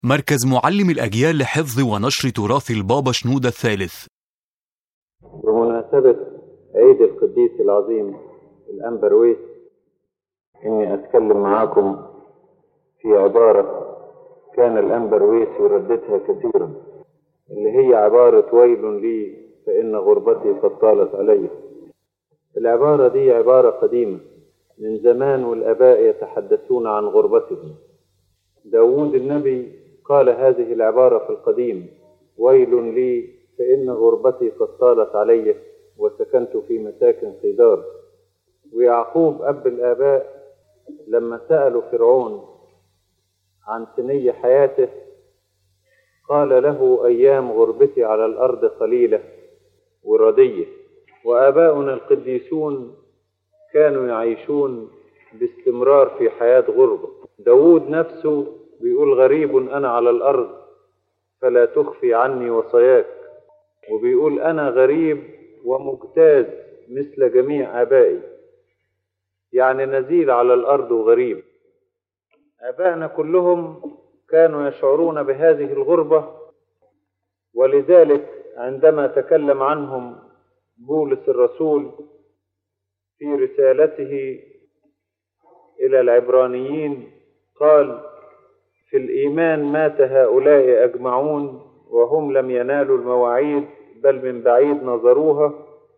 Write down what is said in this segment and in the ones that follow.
مركز معلم الأجيال لحفظ ونشر تراث البابا شنودة الثالث بمناسبة عيد القديس العظيم الأنبرويس إني أتكلم معاكم في عبارة كان الأنبرويس يرددها كثيرا اللي هي عبارة ويل لي فإن غربتي قد طالت علي العبارة دي عبارة قديمة من زمان والآباء يتحدثون عن غربتهم داود النبي قال هذه العبارة في القديم ويل لي فإن غربتي قد طالت علي وسكنت في مساكن صيدار ويعقوب أب الآباء لما سألوا فرعون عن سني حياته قال له أيام غربتي على الأرض قليلة وردية وآباؤنا القديسون كانوا يعيشون باستمرار في حياة غربة داود نفسه بيقول غريب أنا على الأرض فلا تخفي عني وصاياك وبيقول أنا غريب ومجتاز مثل جميع آبائي يعني نزيل على الأرض وغريب آبائنا كلهم كانوا يشعرون بهذه الغربة ولذلك عندما تكلم عنهم بولس الرسول في رسالته إلى العبرانيين قال في الإيمان مات هؤلاء أجمعون وهم لم ينالوا المواعيد بل من بعيد نظروها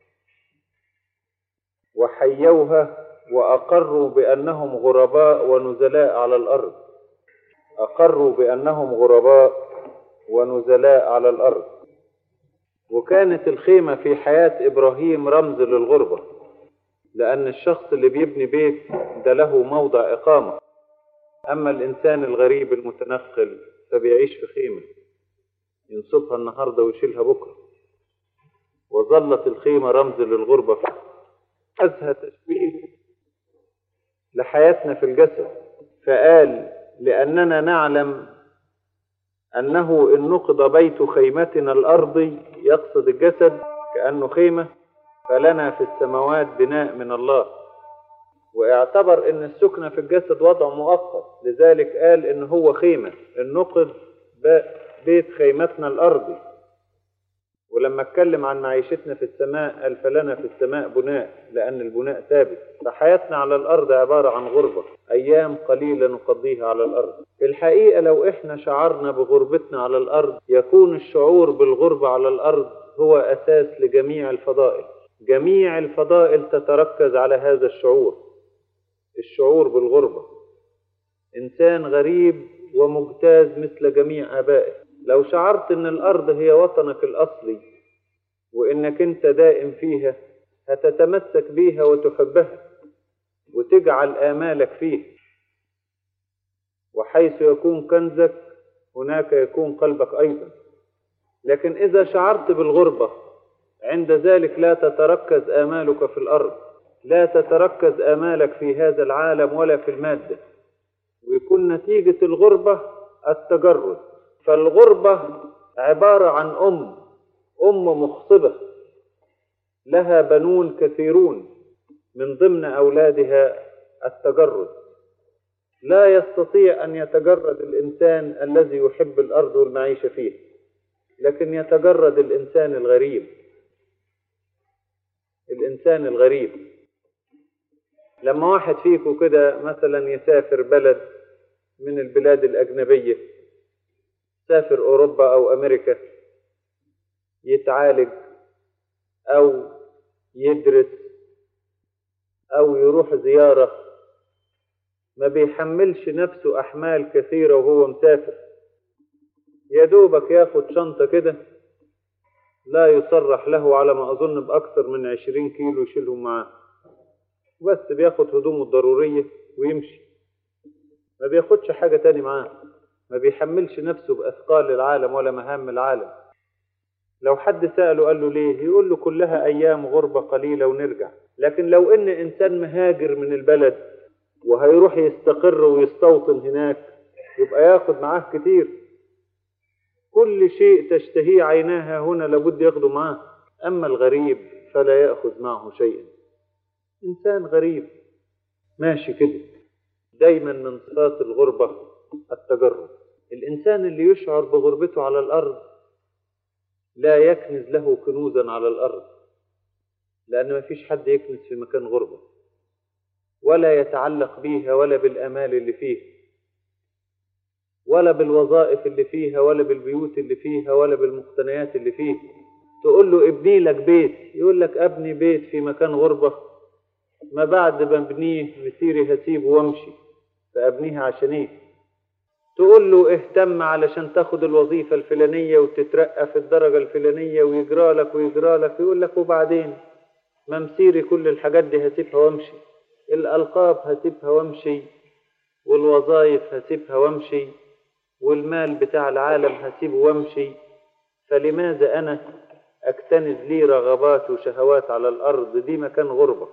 وحيوها وأقروا بأنهم غرباء ونزلاء على الأرض أقروا بأنهم غرباء ونزلاء على الأرض وكانت الخيمة في حياة إبراهيم رمز للغربة لأن الشخص اللي بيبني بيت ده له موضع إقامة أما الإنسان الغريب المتنقل فبيعيش في خيمة ينصبها النهاردة ويشيلها بكرة وظلت الخيمة رمز للغربة أزهى تشبيه لحياتنا في الجسد فقال لأننا نعلم أنه إن نقض بيت خيمتنا الأرضي يقصد الجسد كأنه خيمة فلنا في السماوات بناء من الله واعتبر ان السكنة في الجسد وضع مؤقت لذلك قال ان هو خيمة النقض بيت خيمتنا الارضي ولما اتكلم عن معيشتنا في السماء قال فلنا في السماء بناء لان البناء ثابت فحياتنا على الارض عبارة عن غربة ايام قليلة نقضيها على الارض في الحقيقة لو احنا شعرنا بغربتنا على الارض يكون الشعور بالغربة على الارض هو اساس لجميع الفضائل جميع الفضائل تتركز على هذا الشعور الشعور بالغربة إنسان غريب ومجتاز مثل جميع آبائه لو شعرت إن الأرض هي وطنك الأصلي وإنك أنت دائم فيها هتتمسك بيها وتحبها وتجعل آمالك فيه وحيث يكون كنزك هناك يكون قلبك أيضا لكن إذا شعرت بالغربة عند ذلك لا تتركز آمالك في الأرض لا تتركز آمالك في هذا العالم ولا في المادة ويكون نتيجة الغربة التجرد فالغربة عبارة عن أم أم مخصبة لها بنون كثيرون من ضمن أولادها التجرد لا يستطيع أن يتجرد الإنسان الذي يحب الأرض والمعيشة فيه لكن يتجرد الإنسان الغريب الإنسان الغريب لما واحد فيكم كده مثلا يسافر بلد من البلاد الأجنبية سافر أوروبا أو أمريكا يتعالج أو يدرس أو يروح زيارة ما بيحملش نفسه أحمال كثيرة وهو مسافر يا دوبك ياخد شنطة كده لا يصرح له على ما أظن بأكثر من عشرين كيلو يشيلهم معاه بس بياخد هدومه الضرورية ويمشي ما بياخدش حاجة تاني معاه ما بيحملش نفسه بأثقال العالم ولا مهام العالم لو حد سأله قال له ليه يقول له كلها أيام غربة قليلة ونرجع لكن لو إن إنسان مهاجر من البلد وهيروح يستقر ويستوطن هناك يبقى ياخد معاه كتير كل شيء تشتهيه عيناها هنا لابد ياخده معاه أما الغريب فلا يأخذ معه شيئا إنسان غريب ماشي كده دايما من صفات الغربة التجرد الإنسان اللي يشعر بغربته على الأرض لا يكنز له كنوزا على الأرض لأن ما فيش حد يكنز في مكان غربة ولا يتعلق بيها ولا بالآمال اللي فيها ولا بالوظائف اللي فيها ولا بالبيوت اللي فيها ولا بالمقتنيات اللي فيها تقول له ابني لك بيت يقول لك ابني بيت في مكان غربة ما بعد ما ابنيه مسيري هسيبه وامشي فابنيه عشان ايه تقول له اهتم علشان تاخد الوظيفة الفلانية وتترقى في الدرجة الفلانية ويجرى لك ويجرى لك يقول لك وبعدين ما مسيري كل الحاجات دي هسيبها وامشي الألقاب هسيبها وامشي والوظائف هسيبها وامشي والمال بتاع العالم هسيبه وامشي فلماذا أنا أكتنز لي رغبات وشهوات على الأرض دي مكان غربة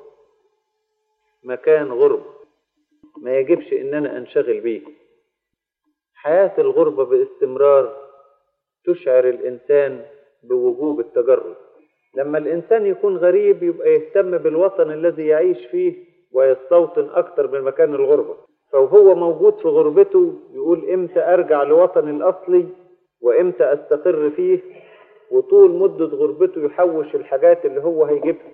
مكان غربة ما يجبش إن أنا أنشغل بيه حياة الغربة باستمرار تشعر الإنسان بوجوب التجرد لما الإنسان يكون غريب يبقى يهتم بالوطن الذي يعيش فيه ويستوطن أكتر من مكان الغربة فهو موجود في غربته يقول إمتى أرجع لوطني الأصلي وإمتى أستقر فيه وطول مدة غربته يحوش الحاجات اللي هو هيجيبها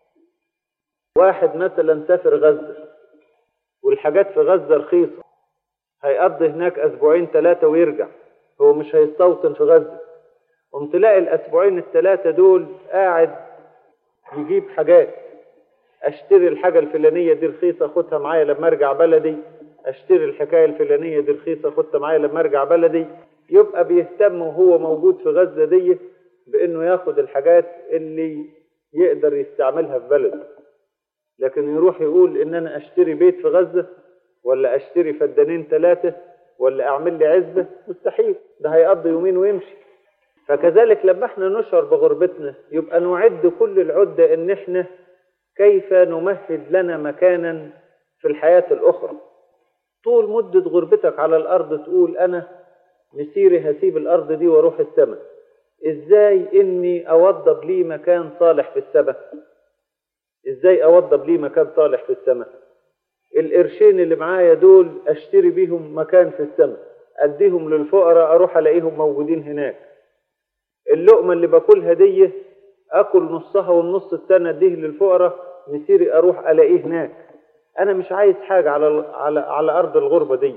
واحد مثلا سافر غزة والحاجات في غزة رخيصة هيقضي هناك أسبوعين ثلاثة ويرجع هو مش هيستوطن في غزة قمت تلاقي الأسبوعين الثلاثة دول قاعد يجيب حاجات أشتري الحاجة الفلانية دي رخيصة أخدها معايا لما أرجع بلدي أشتري الحكاية الفلانية دي رخيصة أخدها معايا لما أرجع بلدي يبقى بيهتم وهو موجود في غزة دي بإنه ياخد الحاجات اللي يقدر يستعملها في بلده لكن يروح يقول إن أنا أشتري بيت في غزة ولا أشتري فدانين ثلاثة ولا أعمل لي عزبة مستحيل ده هيقضي يومين ويمشي فكذلك لما احنا نشعر بغربتنا يبقى نعد كل العدة ان احنا كيف نمهد لنا مكانا في الحياة الأخرى طول مدة غربتك على الأرض تقول أنا مسيري هسيب الأرض دي وأروح السماء إزاي إني أوضب لي مكان صالح في السماء إزاي أوضب لي مكان صالح في السماء القرشين اللي معايا دول أشتري بيهم مكان في السماء أديهم للفقراء أروح ألاقيهم موجودين هناك اللقمة اللي باكلها دي اكل نصها والنص التاني اديه للفقراء مسيري اروح الاقيه هناك انا مش عايز حاجة على على على ارض الغربة دي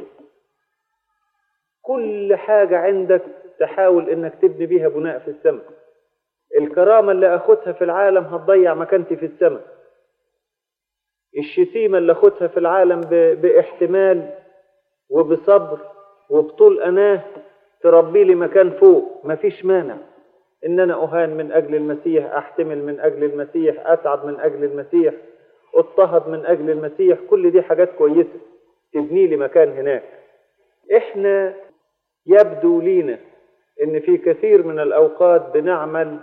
كل حاجة عندك تحاول انك تبني بيها بناء في السماء الكرامة اللي اخدها في العالم هتضيع مكانتي في السماء الشتيمة اللي اخدها في العالم ب... باحتمال وبصبر وبطول اناه تربي لي مكان فوق مفيش مانع ان انا اهان من اجل المسيح احتمل من اجل المسيح اتعب من اجل المسيح اضطهد من اجل المسيح كل دي حاجات كويسه تبني لي مكان هناك احنا يبدو لينا ان في كثير من الاوقات بنعمل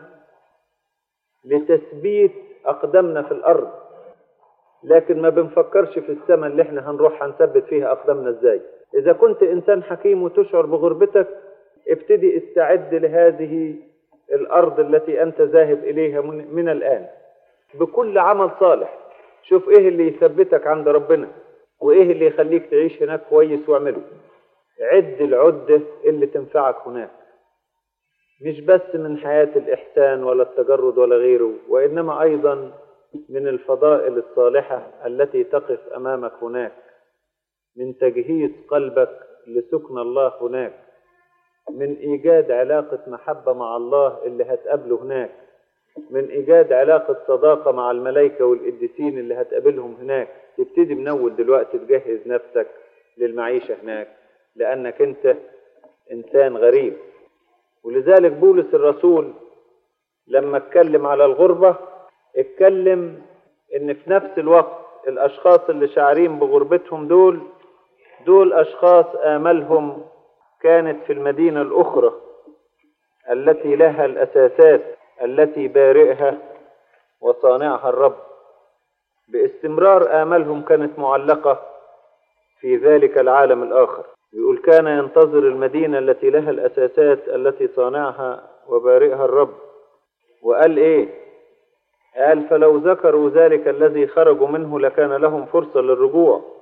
لتثبيت اقدامنا في الارض لكن ما بنفكرش في السماء اللي احنا هنروح هنثبت فيها اقدامنا ازاي اذا كنت انسان حكيم وتشعر بغربتك ابتدي استعد لهذه الأرض التي أنت ذاهب إليها من, من الآن بكل عمل صالح شوف إيه اللي يثبتك عند ربنا وإيه اللي يخليك تعيش هناك كويس واعمله عد العدة اللي تنفعك هناك مش بس من حياة الإحسان ولا التجرد ولا غيره وإنما أيضا من الفضائل الصالحة التي تقف أمامك هناك من تجهيز قلبك لسكن الله هناك من إيجاد علاقة محبة مع الله اللي هتقابله هناك من إيجاد علاقة صداقة مع الملائكة والقديسين اللي هتقابلهم هناك تبتدي من أول دلوقتي تجهز نفسك للمعيشة هناك لأنك أنت إنسان غريب ولذلك بولس الرسول لما اتكلم على الغربة اتكلم إن في نفس الوقت الأشخاص اللي شاعرين بغربتهم دول دول أشخاص آملهم كانت في المدينة الأخرى التي لها الأساسات التي بارئها وصانعها الرب باستمرار آملهم كانت معلقة في ذلك العالم الآخر يقول كان ينتظر المدينة التي لها الأساسات التي صانعها وبارئها الرب وقال إيه قال فلو ذكروا ذلك الذي خرجوا منه لكان لهم فرصة للرجوع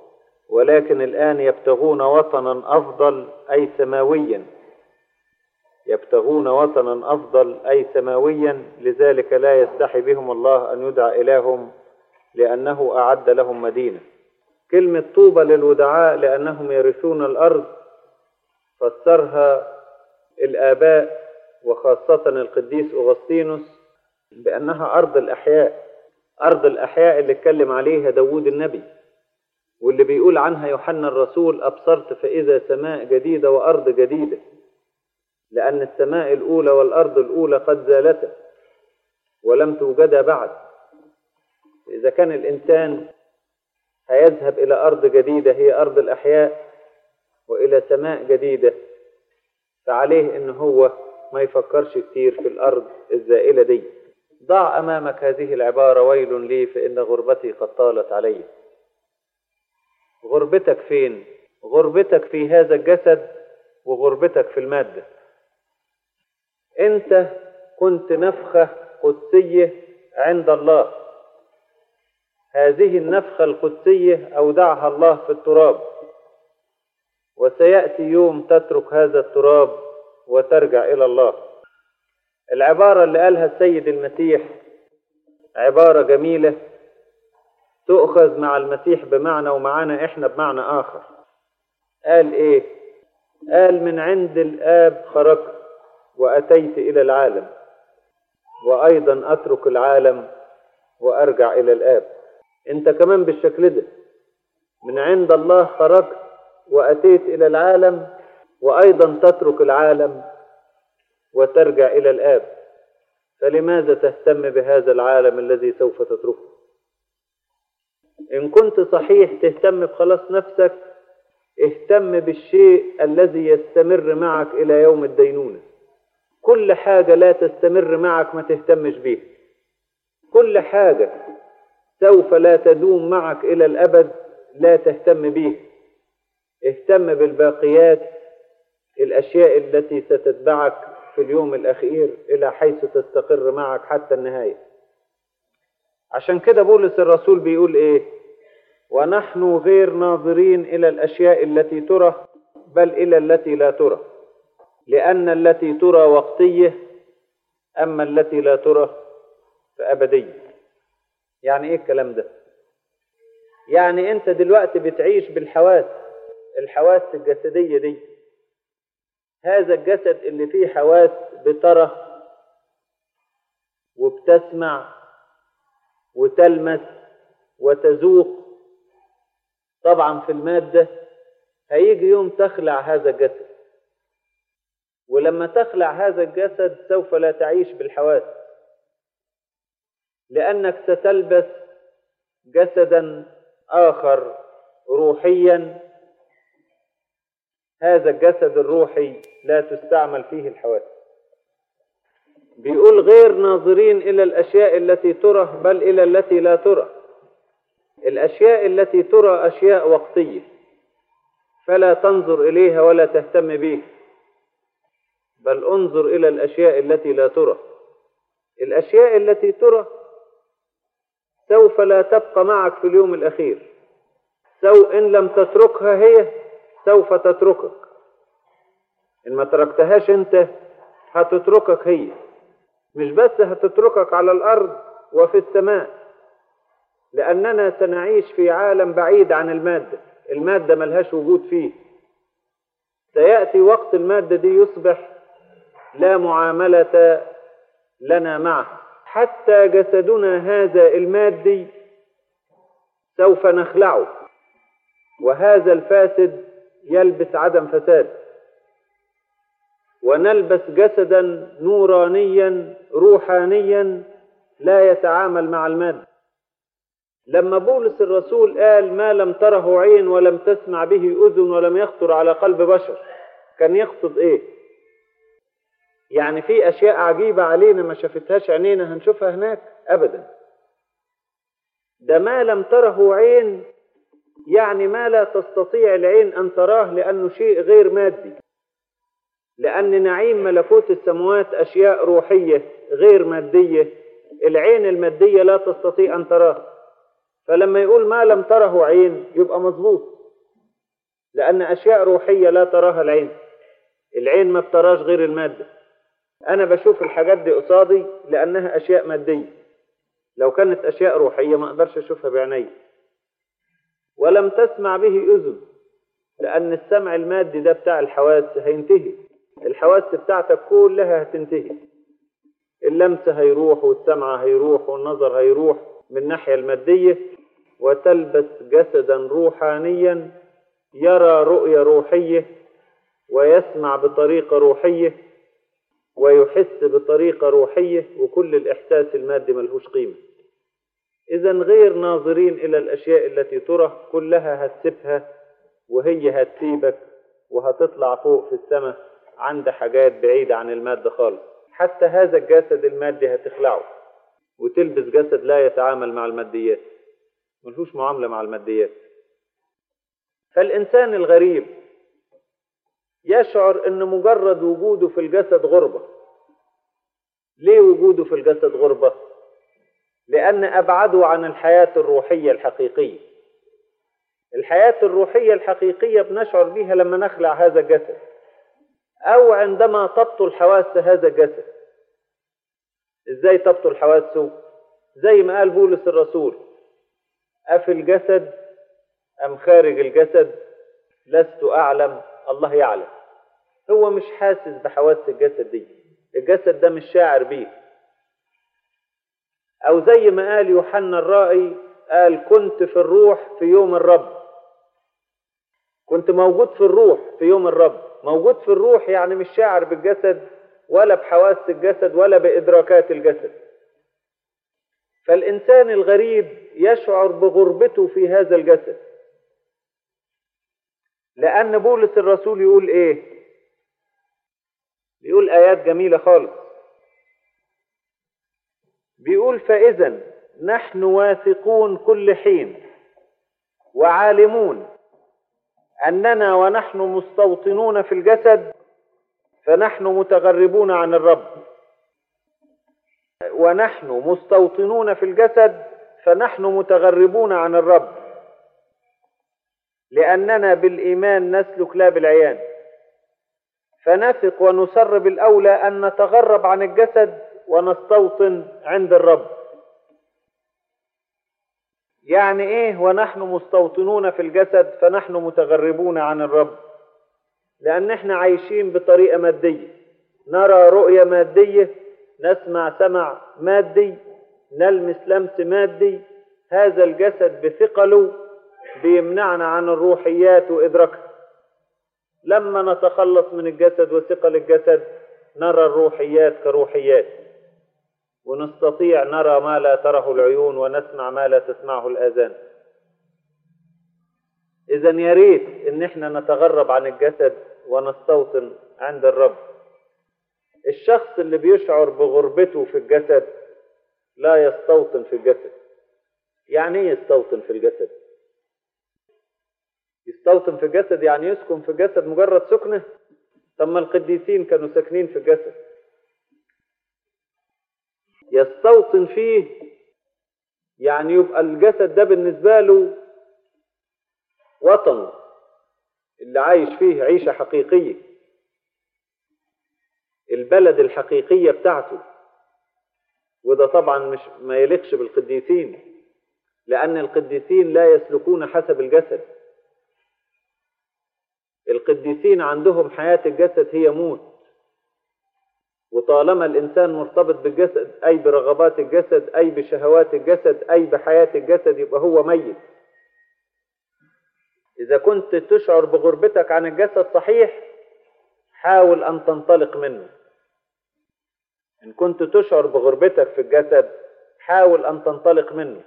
ولكن الآن يبتغون وطنا أفضل أي سماويا يبتغون وطنا أفضل أي سماويا لذلك لا يستحي بهم الله أن يدعى إلههم لأنه أعد لهم مدينة كلمة طوبى للودعاء لأنهم يرثون الأرض فسرها الآباء وخاصة القديس أغسطينوس بأنها أرض الأحياء أرض الأحياء اللي اتكلم عليها داوود النبي واللي بيقول عنها يوحنا الرسول أبصرت فإذا سماء جديدة وأرض جديدة لأن السماء الأولى والأرض الأولى قد زالتا ولم توجدا بعد إذا كان الإنسان هيذهب إلى أرض جديدة هي أرض الأحياء وإلى سماء جديدة فعليه إن هو ما يفكرش كتير في الأرض الزائلة دي ضع أمامك هذه العبارة ويل لي فإن غربتي قد طالت علي غربتك فين غربتك في هذا الجسد وغربتك في المادة انت كنت نفخة قدسية عند الله هذه النفخة القدسية أودعها الله في التراب وسيأتي يوم تترك هذا التراب وترجع إلى الله العبارة اللي قالها السيد المسيح عبارة جميلة تؤخذ مع المسيح بمعنى ومعانا احنا بمعنى آخر قال ايه قال من عند الآب خرجت وأتيت إلى العالم وأيضا أترك العالم وأرجع إلى الآب أنت كمان بالشكل ده من عند الله خرجت وأتيت إلى العالم وأيضا تترك العالم وترجع إلى الآب فلماذا تهتم بهذا العالم الذي سوف تتركه إن كنت صحيح تهتم بخلاص نفسك اهتم بالشيء الذي يستمر معك إلى يوم الدينونة كل حاجة لا تستمر معك ما تهتمش بيها كل حاجة سوف لا تدوم معك إلى الأبد لا تهتم بيها اهتم بالباقيات الأشياء التي ستتبعك في اليوم الأخير إلى حيث تستقر معك حتى النهاية عشان كده بولس الرسول بيقول إيه ونحن غير ناظرين إلى الأشياء التي ترى بل إلى التي لا ترى لأن التي ترى وقتية أما التي لا ترى فأبدية يعني إيه الكلام ده يعني أنت دلوقتي بتعيش بالحواس الحواس الجسدية دي هذا الجسد اللي فيه حواس بترى وبتسمع وتلمس وتذوق طبعا في المادة هيجي يوم تخلع هذا الجسد ولما تخلع هذا الجسد سوف لا تعيش بالحواس لأنك ستلبس جسدا آخر روحيا هذا الجسد الروحي لا تستعمل فيه الحواس بيقول غير ناظرين إلى الأشياء التي ترى بل إلى التي لا ترى الأشياء التي ترى أشياء وقتية فلا تنظر إليها ولا تهتم بها بل انظر إلى الأشياء التي لا ترى الأشياء التي ترى سوف لا تبقى معك في اليوم الأخير سو إن لم تتركها هي سوف تتركك إن ما تركتهاش أنت هتتركك هي مش بس هتتركك على الأرض وفي السماء لأننا سنعيش في عالم بعيد عن المادة المادة ملهاش وجود فيه سيأتي وقت المادة دي يصبح لا معاملة لنا معه حتى جسدنا هذا المادي سوف نخلعه وهذا الفاسد يلبس عدم فساد ونلبس جسدا نورانيا روحانيا لا يتعامل مع المادة لما بولس الرسول قال ما لم تره عين ولم تسمع به أذن ولم يخطر على قلب بشر كان يقصد ايه يعني في اشياء عجيبة علينا ما شافتهاش عينينا هنشوفها هناك ابدا ده ما لم تره عين يعني ما لا تستطيع العين ان تراه لانه شيء غير مادي لان نعيم ملكوت السماوات اشياء روحية غير مادية العين المادية لا تستطيع ان تراه فلما يقول ما لم تره عين يبقى مظبوط لأن أشياء روحية لا تراها العين العين ما بتراش غير المادة أنا بشوف الحاجات دي قصادي لأنها أشياء مادية لو كانت أشياء روحية ما أقدرش أشوفها بعيني ولم تسمع به أذن لأن السمع المادي ده بتاع الحواس هينتهي الحواس بتاعتك كلها هتنتهي اللمس هيروح والسمع هيروح والنظر هيروح من الناحية المادية وتلبس جسدا روحانيا يرى رؤية روحية ويسمع بطريقة روحية ويحس بطريقة روحية وكل الإحساس المادي ملهوش قيمة إذا غير ناظرين إلى الأشياء التي ترى كلها هتسيبها وهي هتسيبك وهتطلع فوق في السماء عند حاجات بعيدة عن المادة خالص حتى هذا الجسد المادي هتخلعه وتلبس جسد لا يتعامل مع الماديات ملهوش معاملة مع الماديات فالإنسان الغريب يشعر أن مجرد وجوده في الجسد غربة ليه وجوده في الجسد غربة؟ لأن أبعده عن الحياة الروحية الحقيقية الحياة الروحية الحقيقية بنشعر بها لما نخلع هذا الجسد أو عندما تبطل حواس هذا الجسد إزاي تبطل حواسه؟ زي ما قال بولس الرسول أفي الجسد أم خارج الجسد لست أعلم الله يعلم هو مش حاسس بحواس الجسد دي الجسد ده مش شاعر بيه أو زي ما قال يوحنا الرائي قال كنت في الروح في يوم الرب كنت موجود في الروح في يوم الرب موجود في الروح يعني مش شاعر بالجسد ولا بحواس الجسد ولا بإدراكات الجسد فالإنسان الغريب يشعر بغربته في هذا الجسد لأن بولس الرسول يقول إيه؟ بيقول آيات جميلة خالص بيقول فإذا نحن واثقون كل حين وعالمون أننا ونحن مستوطنون في الجسد فنحن متغربون عن الرب ونحن مستوطنون في الجسد فنحن متغربون عن الرب لأننا بالإيمان نسلك لا بالعيان فنثق ونسر بالأولى أن نتغرب عن الجسد ونستوطن عند الرب يعني ايه ونحن مستوطنون في الجسد فنحن متغربون عن الرب لان احنا عايشين بطريقه ماديه نرى رؤيه ماديه نسمع سمع مادي نلمس لمس مادي هذا الجسد بثقله بيمنعنا عن الروحيات وادراكها لما نتخلص من الجسد وثقل الجسد نرى الروحيات كروحيات ونستطيع نرى ما لا تره العيون ونسمع ما لا تسمعه الآذان إذا يا ريت إن إحنا نتغرب عن الجسد ونستوطن عند الرب الشخص اللي بيشعر بغربته في الجسد لا يستوطن في الجسد يعني ايه يستوطن في الجسد يستوطن في الجسد يعني يسكن في الجسد مجرد سكنه طب ما القديسين كانوا ساكنين في الجسد يستوطن فيه يعني يبقى الجسد ده بالنسبة له وطن اللي عايش فيه عيشة حقيقية البلد الحقيقية بتاعته وده طبعا مش ما يليقش بالقديسين لأن القديسين لا يسلكون حسب الجسد القديسين عندهم حياة الجسد هي موت وطالما الإنسان مرتبط بالجسد أي برغبات الجسد أي بشهوات الجسد أي بحياة الجسد يبقى هو ميت إذا كنت تشعر بغربتك عن الجسد صحيح حاول أن تنطلق منه إن كنت تشعر بغربتك في الجسد حاول أن تنطلق منه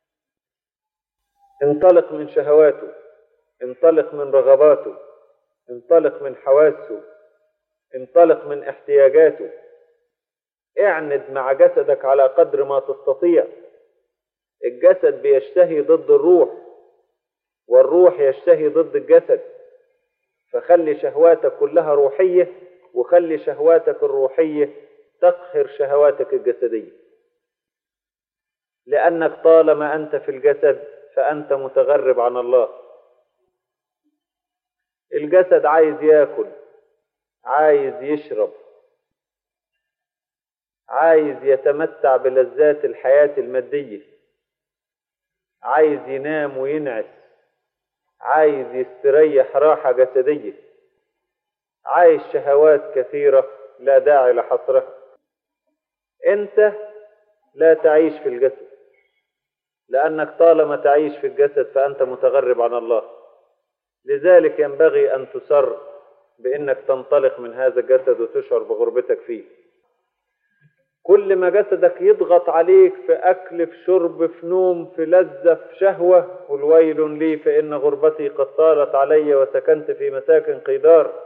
انطلق من شهواته انطلق من رغباته انطلق من حواسه انطلق من احتياجاته اعند مع جسدك على قدر ما تستطيع الجسد بيشتهي ضد الروح والروح يشتهي ضد الجسد فخلي شهواتك كلها روحية وخلي شهواتك الروحية تقهر شهواتك الجسدية لأنك طالما أنت في الجسد فأنت متغرب عن الله الجسد عايز ياكل عايز يشرب عايز يتمتع بلذات الحياة المادية عايز ينام وينعس عايز يستريح راحة جسدية عايز شهوات كثيرة لا داعي لحصرها انت لا تعيش في الجسد لأنك طالما تعيش في الجسد فأنت متغرب عن الله لذلك ينبغي أن تسر بأنك تنطلق من هذا الجسد وتشعر بغربتك فيه كل ما جسدك يضغط عليك في أكل في شرب في نوم في لذة في شهوة قل ويل لي فإن غربتي قد طالت علي وسكنت في مساكن قيدار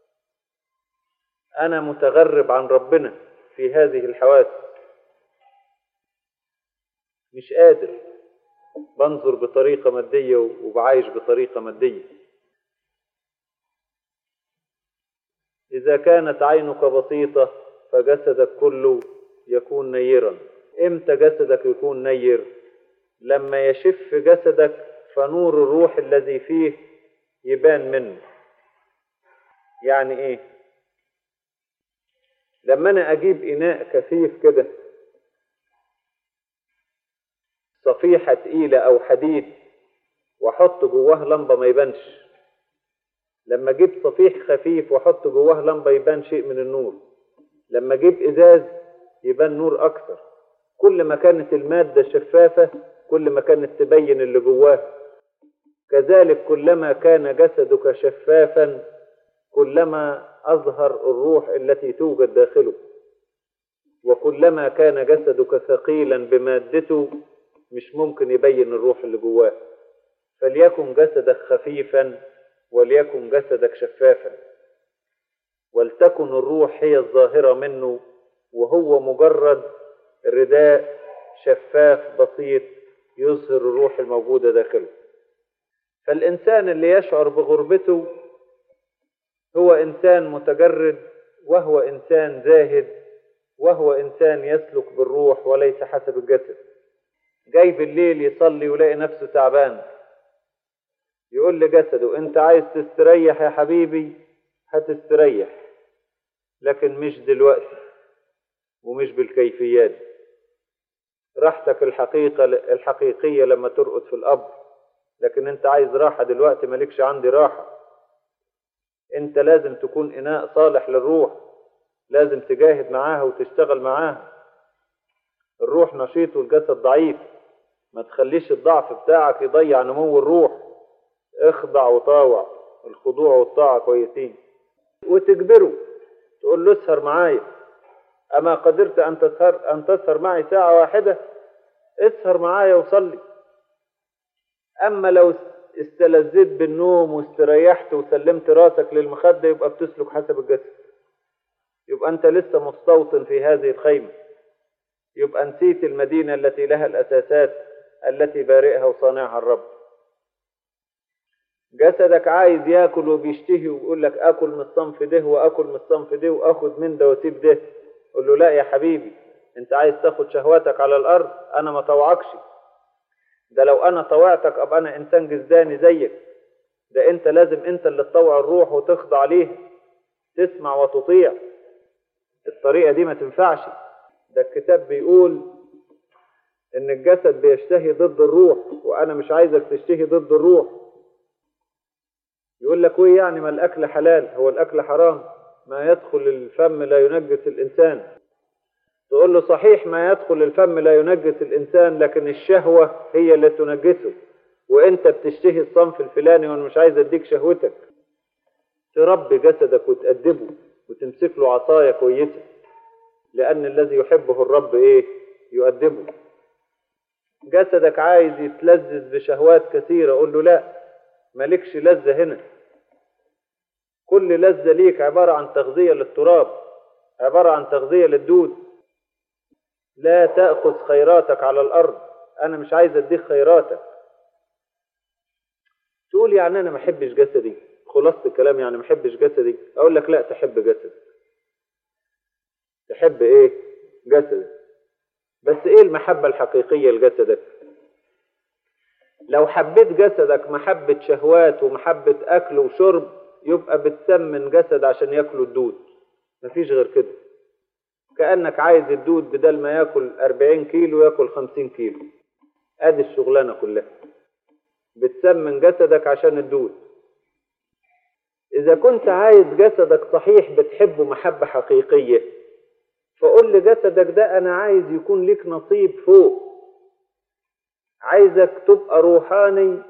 أنا متغرب عن ربنا في هذه الحواس مش قادر بنظر بطريقة مادية وبعايش بطريقة مادية إذا كانت عينك بسيطة فجسدك كله يكون نيرا إمتى جسدك يكون نير لما يشف جسدك فنور الروح الذي فيه يبان منه يعني إيه لما أنا أجيب إناء كثيف كده صفيحة تقيلة أو حديد وأحط جواه لمبة ما يبانش لما أجيب صفيح خفيف وأحط جواه لمبة يبان شيء من النور لما أجيب إزاز يبان نور أكثر كل ما كانت المادة شفافة كل ما كانت تبين اللي جواه كذلك كلما كان جسدك شفافا كلما أظهر الروح التي توجد داخله وكلما كان جسدك ثقيلا بمادته مش ممكن يبين الروح اللي جواه فليكن جسدك خفيفا وليكن جسدك شفافا ولتكن الروح هي الظاهرة منه وهو مجرد رداء شفاف بسيط يظهر الروح الموجودة داخله فالإنسان اللي يشعر بغربته هو إنسان متجرد وهو إنسان زاهد وهو إنسان يسلك بالروح وليس حسب الجسد جاي بالليل يصلي ويلاقي نفسه تعبان يقول لجسده انت عايز تستريح يا حبيبي هتستريح لكن مش دلوقتي ومش بالكيفيات راحتك الحقيقة الحقيقية لما ترقد في القبر لكن انت عايز راحة دلوقتي مالكش عندي راحة انت لازم تكون اناء صالح للروح لازم تجاهد معاها وتشتغل معاها الروح نشيط والجسد ضعيف ما تخليش الضعف بتاعك يضيع نمو الروح اخضع وطاوع الخضوع والطاعة كويسين وتجبره تقول له اسهر معايا أما قدرت أن تسهر أن تسهر معي ساعة واحدة اسهر معايا وصلي أما لو استلذيت بالنوم واستريحت وسلمت راسك للمخدة يبقى بتسلك حسب الجسد يبقى أنت لسه مستوطن في هذه الخيمة يبقى نسيت المدينة التي لها الأساسات التي بارئها وصانعها الرب جسدك عايز ياكل وبيشتهي ويقول لك اكل من الصنف ده واكل من الصنف ده واخد من ده واسيب ده قول له لا يا حبيبي انت عايز تاخد شهواتك على الارض انا ما طوعكش ده لو انا طوعتك ابقى انا انسان جزداني زيك ده انت لازم انت اللي تطوع الروح وتخضع ليه تسمع وتطيع الطريقة دي ما تنفعش ده الكتاب بيقول ان الجسد بيشتهي ضد الروح وانا مش عايزك تشتهي ضد الروح يقول لك ايه يعني ما الاكل حلال هو الاكل حرام ما يدخل الفم لا ينجس الانسان تقول له صحيح ما يدخل الفم لا ينجس الانسان لكن الشهوة هي اللي تنجسه وانت بتشتهي الصنف الفلاني وانا مش عايز اديك شهوتك تربي جسدك وتأدبه وتمسك له عصاية كويسة لأن الذي يحبه الرب إيه؟ يؤدبه جسدك عايز يتلذذ بشهوات كثيرة قول له لا مالكش لذة هنا كل لذة ليك عبارة عن تغذية للتراب عبارة عن تغذية للدود لا تأخذ خيراتك على الأرض أنا مش عايز أديك خيراتك تقول يعني أنا ما أحبش جسدي خلاصة الكلام يعني ما أحبش جسدي أقول لك لا تحب جسدك تحب إيه جسدك بس إيه المحبة الحقيقية لجسدك لو حبيت جسدك محبة شهوات ومحبة أكل وشرب يبقى بتسمن جسد عشان ياكلوا الدود مفيش غير كده كأنك عايز الدود بدل ما ياكل 40 كيلو ياكل 50 كيلو ادي الشغلانة كلها بتسمن جسدك عشان الدود إذا كنت عايز جسدك صحيح بتحبه محبة حقيقية فقول لجسدك ده أنا عايز يكون ليك نصيب فوق عايزك تبقى روحاني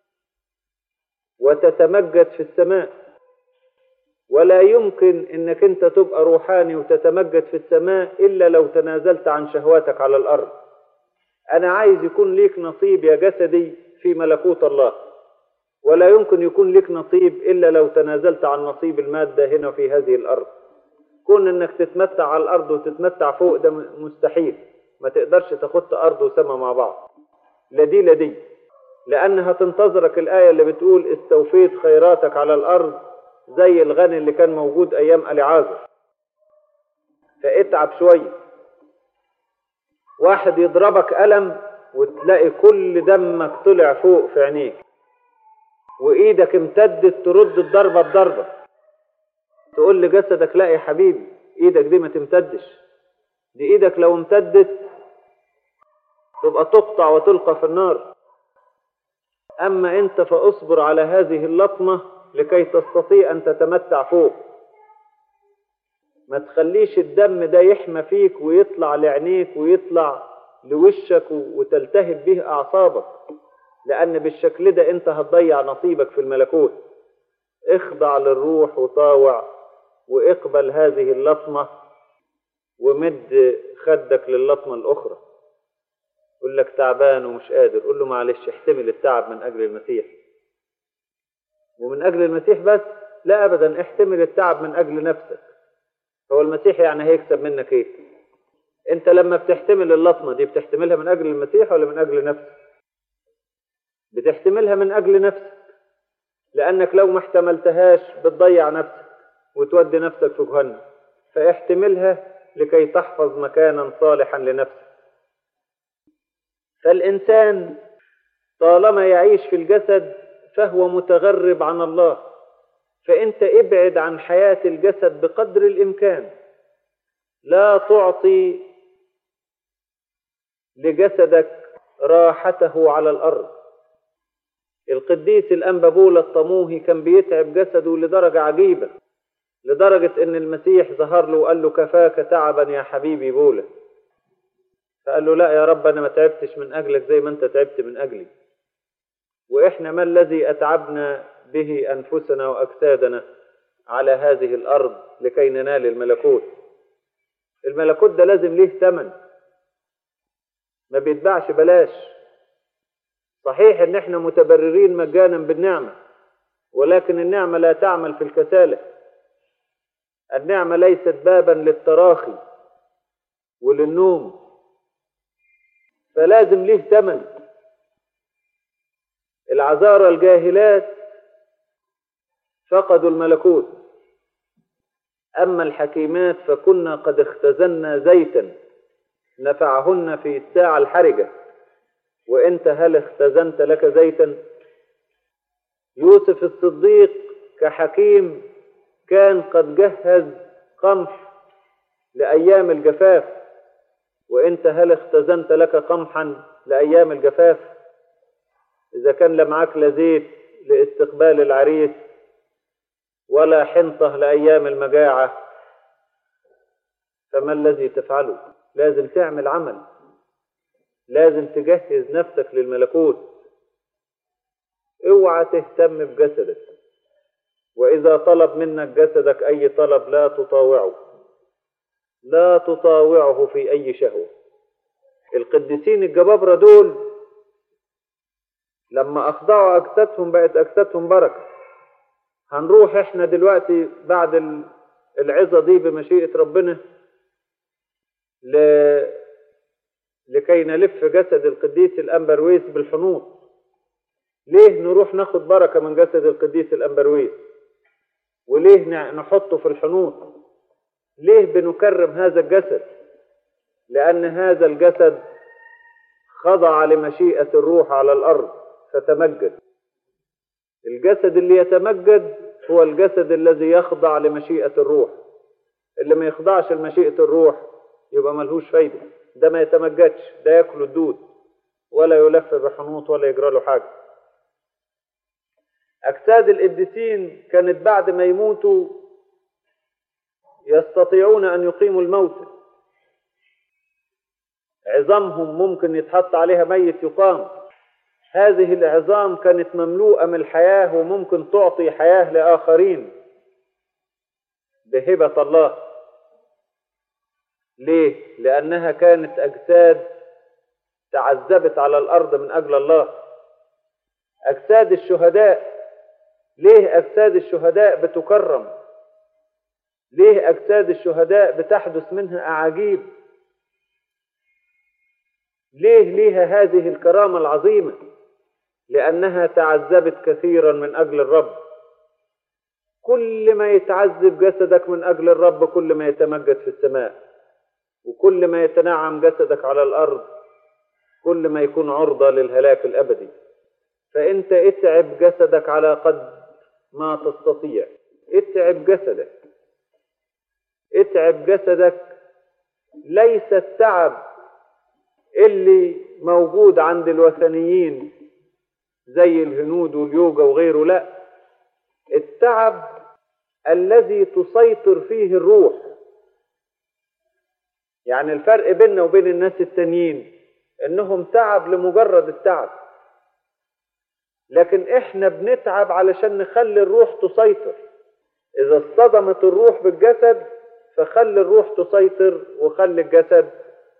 وتتمجد في السماء ولا يمكن انك انت تبقى روحاني وتتمجد في السماء الا لو تنازلت عن شهواتك على الارض انا عايز يكون ليك نصيب يا جسدي في ملكوت الله ولا يمكن يكون لك نصيب إلا لو تنازلت عن نصيب المادة هنا في هذه الأرض كون إنك تتمتع على الأرض وتتمتع فوق ده مستحيل ما تقدرش تاخد أرض وسماء مع بعض لا دي لا دي لأنها تنتظرك الآية اللي بتقول استوفيت خيراتك على الأرض زي الغني اللي كان موجود أيام أليعازر فاتعب شوية واحد يضربك ألم وتلاقي كل دمك طلع فوق في عينيك وايدك امتدت ترد الضربة بضربة تقول لجسدك لا يا حبيبي ايدك دي ما تمتدش دي ايدك لو امتدت تبقى تقطع وتلقى في النار اما انت فاصبر على هذه اللطمة لكي تستطيع ان تتمتع فوق ما تخليش الدم ده يحمى فيك ويطلع لعينيك ويطلع لوشك وتلتهب به اعصابك لأن بالشكل ده أنت هتضيع نصيبك في الملكوت اخضع للروح وطاوع واقبل هذه اللطمة ومد خدك للطمة الأخرى يقول لك تعبان ومش قادر قول له معلش احتمل التعب من أجل المسيح ومن أجل المسيح بس لا أبدا احتمل التعب من أجل نفسك هو المسيح يعني هيكسب منك ايه انت لما بتحتمل اللطمة دي بتحتملها من أجل المسيح ولا من أجل نفسك بتحتملها من أجل نفسك لأنك لو ما احتملتهاش بتضيع نفسك وتودي نفسك في جهنم فاحتملها لكي تحفظ مكانا صالحا لنفسك فالإنسان طالما يعيش في الجسد فهو متغرب عن الله فأنت ابعد عن حياة الجسد بقدر الإمكان لا تعطي لجسدك راحته على الأرض القديس الأنبابول الطموهي كان بيتعب جسده لدرجة عجيبة لدرجة إن المسيح ظهر له وقال له كفاك تعبا يا حبيبي بولا فقال له لا يا رب أنا ما تعبتش من أجلك زي ما أنت تعبت من أجلي وإحنا ما الذي أتعبنا به أنفسنا وأجسادنا على هذه الأرض لكي ننال الملكوت الملكوت ده لازم ليه ثمن ما بيتباعش بلاش صحيح ان احنا متبررين مجانا بالنعمة ولكن النعمة لا تعمل في الكسالة النعمة ليست بابا للتراخي وللنوم فلازم ليه ثمن العذارى الجاهلات فقدوا الملكوت أما الحكيمات فكنا قد اختزنا زيتا نفعهن في الساعة الحرجة وانت هل اختزنت لك زيتا يوسف الصديق كحكيم كان قد جهز قمح لأيام الجفاف وانت هل اختزنت لك قمحا لأيام الجفاف إذا كان لا معاك لا زيت لاستقبال العريس ولا حنطة لأيام المجاعة فما الذي تفعله لازم تعمل عمل لازم تجهز نفسك للملكوت اوعى تهتم بجسدك واذا طلب منك جسدك اي طلب لا تطاوعه لا تطاوعه في اي شهوه القديسين الجبابره دول لما اخضعوا اجسادهم بقت اجسادهم بركه هنروح احنا دلوقتي بعد العظه دي بمشيئه ربنا ل لكي نلف جسد القديس الأنبرويس بالحنوط ليه نروح ناخد بركة من جسد القديس الأنبرويس وليه نحطه في الحنوط ليه بنكرم هذا الجسد لأن هذا الجسد خضع لمشيئة الروح على الأرض فتمجد الجسد اللي يتمجد هو الجسد الذي يخضع لمشيئة الروح اللي ما يخضعش لمشيئة الروح يبقى ملهوش فايدة ده ما يتمجدش ده ياكل الدود ولا يلف بحنوط ولا يجرى له حاجة أجساد القديسين كانت بعد ما يموتوا يستطيعون أن يقيموا الموت عظامهم ممكن يتحط عليها ميت يقام هذه العظام كانت مملوءة من الحياة وممكن تعطي حياة لآخرين بهبة الله ليه؟ لأنها كانت أجساد تعذبت على الأرض من أجل الله أجساد الشهداء ليه أجساد الشهداء بتكرم ليه أجساد الشهداء بتحدث منها أعاجيب ليه ليها هذه الكرامة العظيمة لأنها تعذبت كثيرا من أجل الرب كل ما يتعذب جسدك من أجل الرب كل ما يتمجد في السماء وكل ما يتنعم جسدك على الأرض كل ما يكون عرضة للهلاك الأبدي فأنت اتعب جسدك على قد ما تستطيع اتعب جسدك اتعب جسدك ليس التعب اللي موجود عند الوثنيين زي الهنود واليوجا وغيره لا التعب الذي تسيطر فيه الروح يعني الفرق بيننا وبين الناس التانيين انهم تعب لمجرد التعب لكن احنا بنتعب علشان نخلي الروح تسيطر اذا اصطدمت الروح بالجسد فخلي الروح تسيطر وخلي الجسد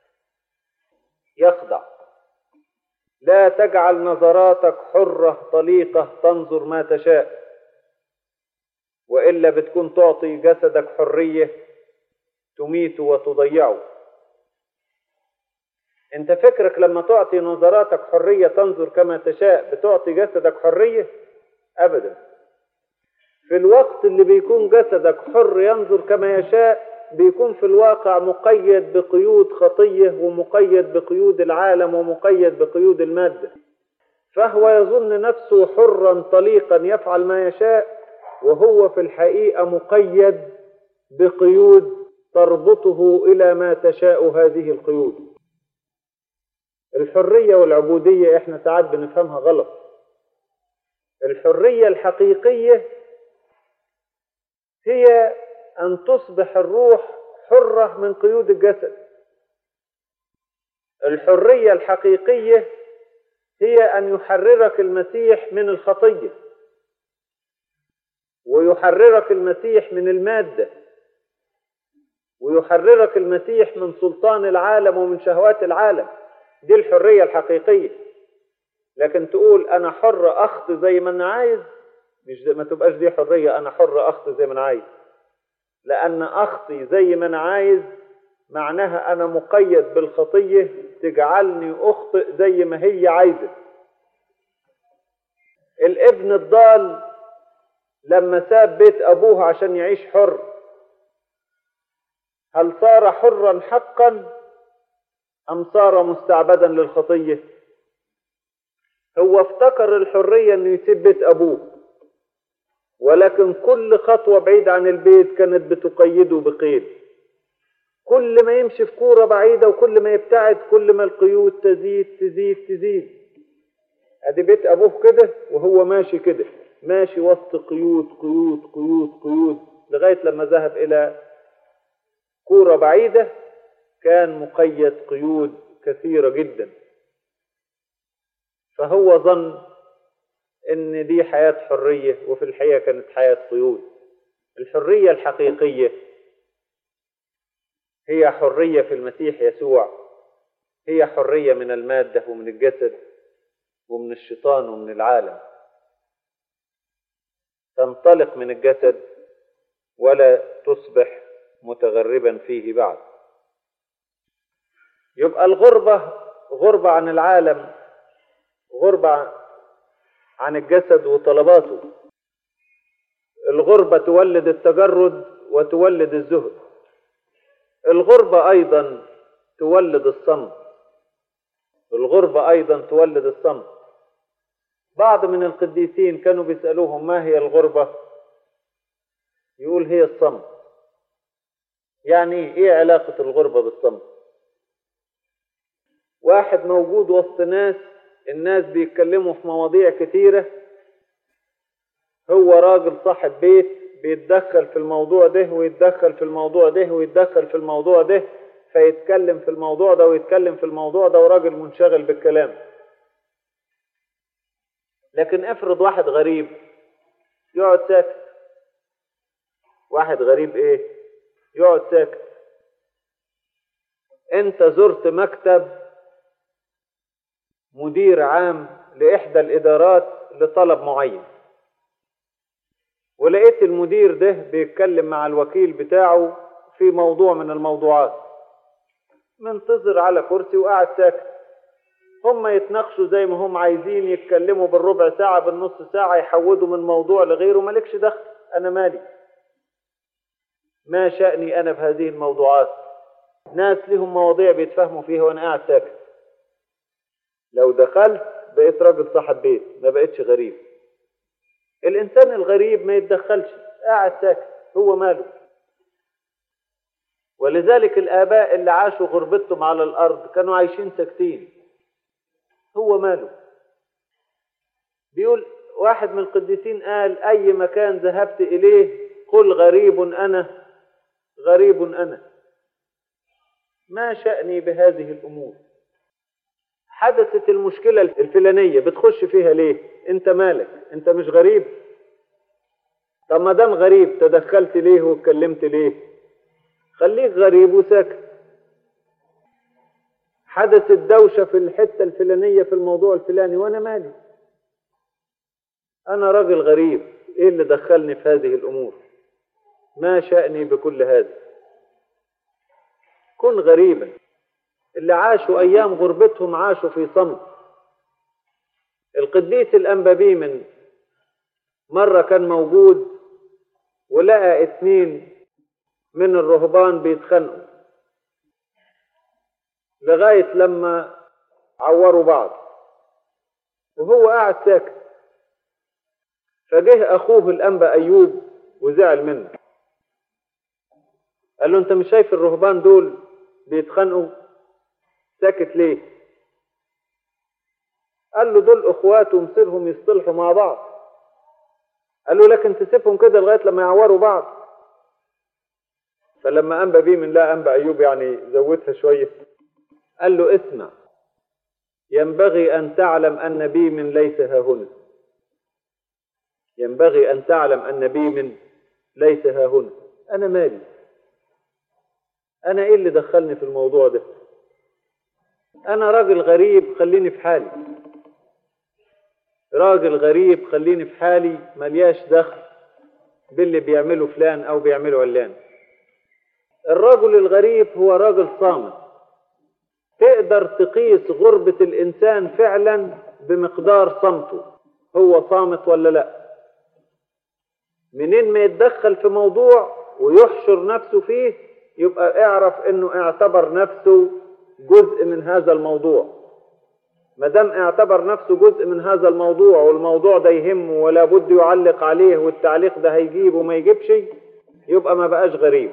يخضع لا تجعل نظراتك حرة طليقة تنظر ما تشاء وإلا بتكون تعطي جسدك حرية تميت وتضيعه انت فكرك لما تعطي نظراتك حرية تنظر كما تشاء بتعطي جسدك حرية ابدا في الوقت اللي بيكون جسدك حر ينظر كما يشاء بيكون في الواقع مقيد بقيود خطية ومقيد بقيود العالم ومقيد بقيود المادة فهو يظن نفسه حرا طليقا يفعل ما يشاء وهو في الحقيقة مقيد بقيود تربطه إلى ما تشاء هذه القيود الحرية والعبودية احنا ساعات بنفهمها غلط الحرية الحقيقية هي أن تصبح الروح حرة من قيود الجسد الحرية الحقيقية هي أن يحررك المسيح من الخطية ويحررك المسيح من المادة ويحررك المسيح من سلطان العالم ومن شهوات العالم دي الحرية الحقيقية لكن تقول أنا حر أخطي زي ما أنا عايز مش ما تبقاش دي حرية أنا حر أخطي زي ما أنا عايز لأن أخطي زي ما أنا عايز معناها أنا مقيد بالخطية تجعلني أخطئ زي ما هي عايزة الابن الضال لما ساب بيت أبوه عشان يعيش حر هل صار حرا حقا أم صار مستعبدا للخطية هو افتكر الحرية أنه يسيب بيت أبوه ولكن كل خطوة بعيد عن البيت كانت بتقيده بقيد كل ما يمشي في كورة بعيدة وكل ما يبتعد كل ما القيود تزيد تزيد تزيد ادي بيت ابوه كده وهو ماشي كده ماشي وسط قيود قيود قيود قيود لغاية لما ذهب الى كورة بعيدة كان مقيد قيود كثيرة جدا فهو ظن ان دي حياة حرية وفي الحقيقة كانت حياة قيود الحرية الحقيقية هي حرية في المسيح يسوع هي حرية من المادة ومن الجسد ومن الشيطان ومن العالم تنطلق من الجسد ولا تصبح متغربا فيه بعد يبقى الغربة غربة عن العالم غربة عن الجسد وطلباته الغربة تولد التجرد وتولد الزهد الغربة أيضا تولد الصمت الغربة أيضا تولد الصمت بعض من القديسين كانوا بيسألوهم ما هي الغربة يقول هي الصمت يعني ايه علاقة الغربة بالصمت واحد موجود وسط ناس الناس بيتكلموا في مواضيع كتيرة هو راجل صاحب بيت بيتدخل في الموضوع ده ويتدخل في الموضوع ده ويتدخل في الموضوع ده فيتكلم في الموضوع ده ويتكلم في الموضوع ده وراجل منشغل بالكلام لكن افرض واحد غريب يقعد ساكت واحد غريب ايه يقعد ساكت انت زرت مكتب مدير عام لاحدى الادارات لطلب معين ولقيت المدير ده بيتكلم مع الوكيل بتاعه في موضوع من الموضوعات منتظر على كرسي وقاعد ساكت هم يتناقشوا زي ما هم عايزين يتكلموا بالربع ساعة بالنص ساعة يحودوا من موضوع لغيره مالكش دخل أنا مالي ما شأني أنا بهذه الموضوعات ناس لهم مواضيع بيتفهموا فيها وأنا قاعد ساكت لو دخلت بقيت راجل صاحب بيت ما بقيتش غريب الإنسان الغريب ما يتدخلش قاعد ساكت هو ماله ولذلك الآباء اللي عاشوا غربتهم على الأرض كانوا عايشين ساكتين هو ماله بيقول واحد من القديسين قال أي مكان ذهبت إليه قل غريب أنا غريب أنا ما شأني بهذه الأمور حدثت المشكلة الفلانية بتخش فيها ليه انت مالك انت مش غريب طب ما دام غريب تدخلت ليه واتكلمت ليه خليك غريب وساكت حدثت دوشة في الحتة الفلانية في الموضوع الفلاني وانا مالي انا راجل غريب ايه اللي دخلني في هذه الامور ما شأني بكل هذا كن غريبا اللي عاشوا ايام غربتهم عاشوا في صمت القديس الانبابي من مرة كان موجود ولقى اتنين من الرهبان بيتخانقوا لغاية لما عوروا بعض وهو قاعد ساكت فجه اخوه الانبا ايوب وزعل منه قال له انت مش شايف الرهبان دول بيتخانقوا ساكت ليه قال له دول اخوات ومصيرهم يصطلحوا مع بعض قال له لكن تسيبهم كده لغايه لما يعوروا بعض فلما انبى بيه من لا انبى ايوب يعني زودها شويه قال له اسمع ينبغي ان تعلم ان بي من ليس ها هنا ينبغي ان تعلم ان بي من ليس ها هنا انا مالي انا ايه اللي دخلني في الموضوع ده انا راجل غريب خليني في حالي راجل غريب خليني في حالي ملياش دخل باللي بيعمله فلان او بيعمله علان الرجل الغريب هو راجل صامت تقدر تقيس غربة الإنسان فعلا بمقدار صمته هو صامت ولا لا منين ما يتدخل في موضوع ويحشر نفسه فيه يبقى اعرف انه اعتبر نفسه جزء من هذا الموضوع ما دام اعتبر نفسه جزء من هذا الموضوع والموضوع ده يهمه ولا بد يعلق عليه والتعليق ده هيجيب وما يجيبش يبقى ما بقاش غريب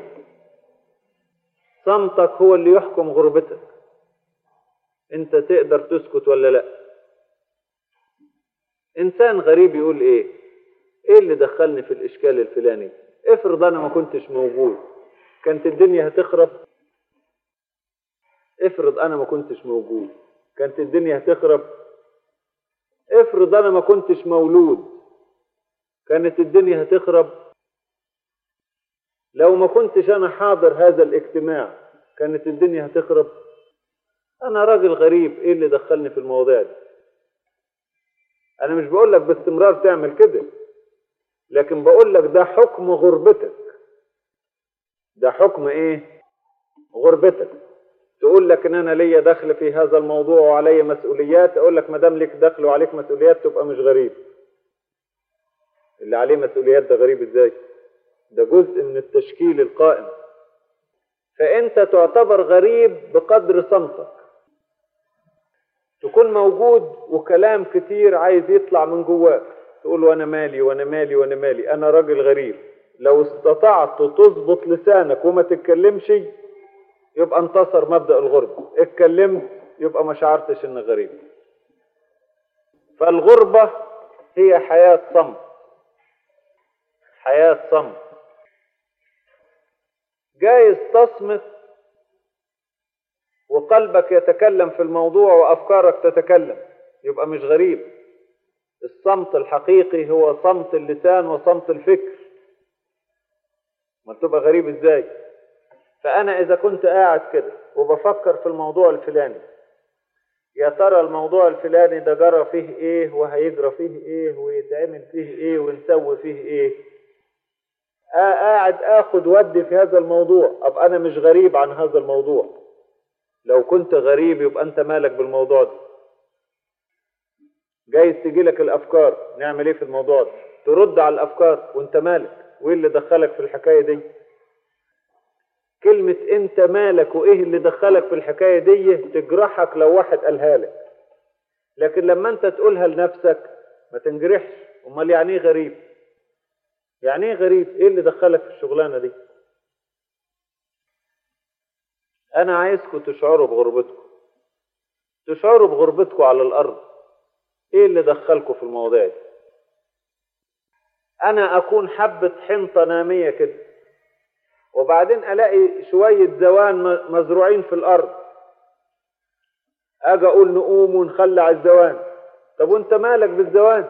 صمتك هو اللي يحكم غربتك انت تقدر تسكت ولا لا انسان غريب يقول ايه ايه اللي دخلني في الاشكال الفلاني افرض انا ما كنتش موجود كانت الدنيا هتخرب افرض انا ما كنتش موجود كانت الدنيا هتخرب افرض انا ما كنتش مولود كانت الدنيا هتخرب لو ما كنتش انا حاضر هذا الاجتماع كانت الدنيا هتخرب انا راجل غريب ايه اللي دخلني في المواضيع دي انا مش بقول لك باستمرار تعمل كده لكن بقول لك ده حكم غربتك ده حكم ايه غربتك تقول لك ان انا ليا دخل في هذا الموضوع وعلي مسؤوليات اقول لك ما دام ليك دخل وعليك مسؤوليات تبقى مش غريب اللي عليه مسؤوليات ده غريب ازاي ده جزء من التشكيل القائم فانت تعتبر غريب بقدر صمتك تكون موجود وكلام كتير عايز يطلع من جواك تقول وانا مالي وانا مالي وانا مالي انا راجل غريب لو استطعت تظبط لسانك وما تتكلمش يبقى انتصر مبدأ الغربة اتكلمت يبقى ما شعرتش انك غريب فالغربة هي حياة صمت حياة صمت جايز تصمت وقلبك يتكلم في الموضوع وأفكارك تتكلم يبقى مش غريب الصمت الحقيقي هو صمت اللسان وصمت الفكر ما تبقى غريب ازاي فأنا إذا كنت قاعد كده وبفكر في الموضوع الفلاني يا ترى الموضوع الفلاني ده جرى فيه ايه وهيجرى فيه ايه ويتعمل فيه ايه ونسوي فيه ايه قاعد اخد ودي في هذا الموضوع ابقى انا مش غريب عن هذا الموضوع لو كنت غريب يبقى انت مالك بالموضوع ده جايز تجي لك الافكار نعمل ايه في الموضوع ده ترد على الافكار وانت مالك وايه اللي دخلك في الحكايه دي كلمة انت مالك وايه اللي دخلك في الحكاية دي تجرحك لو واحد قالها لك لكن لما انت تقولها لنفسك ما تنجرحش امال يعني ايه غريب يعني ايه غريب ايه اللي دخلك في الشغلانة دي انا عايزكم تشعروا بغربتكم تشعروا بغربتكم على الارض ايه اللي دخلكم في المواضيع دي انا اكون حبة حنطة نامية كده وبعدين الاقي شوية زوان مزروعين في الارض اجي اقول نقوم ونخلع الزوان طب وانت مالك بالزوان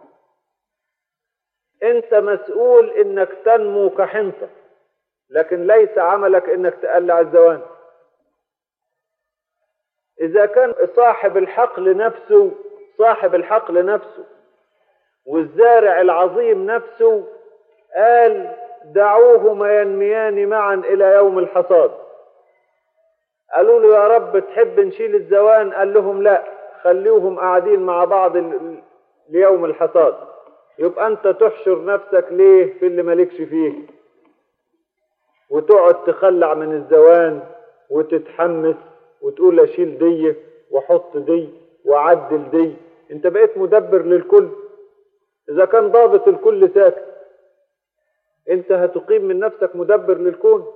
انت مسؤول انك تنمو كحنطة لكن ليس عملك انك تقلع الزوان اذا كان صاحب الحقل نفسه صاحب الحقل نفسه والزارع العظيم نفسه قال دعوهما ينميان معا إلى يوم الحصاد قالوا له يا رب تحب نشيل الزوان قال لهم لا خليوهم قاعدين مع بعض ليوم الحصاد يبقى انت تحشر نفسك ليه في اللي مالكش فيه وتقعد تخلع من الزوان وتتحمس وتقول اشيل دي واحط دي واعدل دي انت بقيت مدبر للكل اذا كان ضابط الكل ساكت انت هتقيم من نفسك مدبر للكون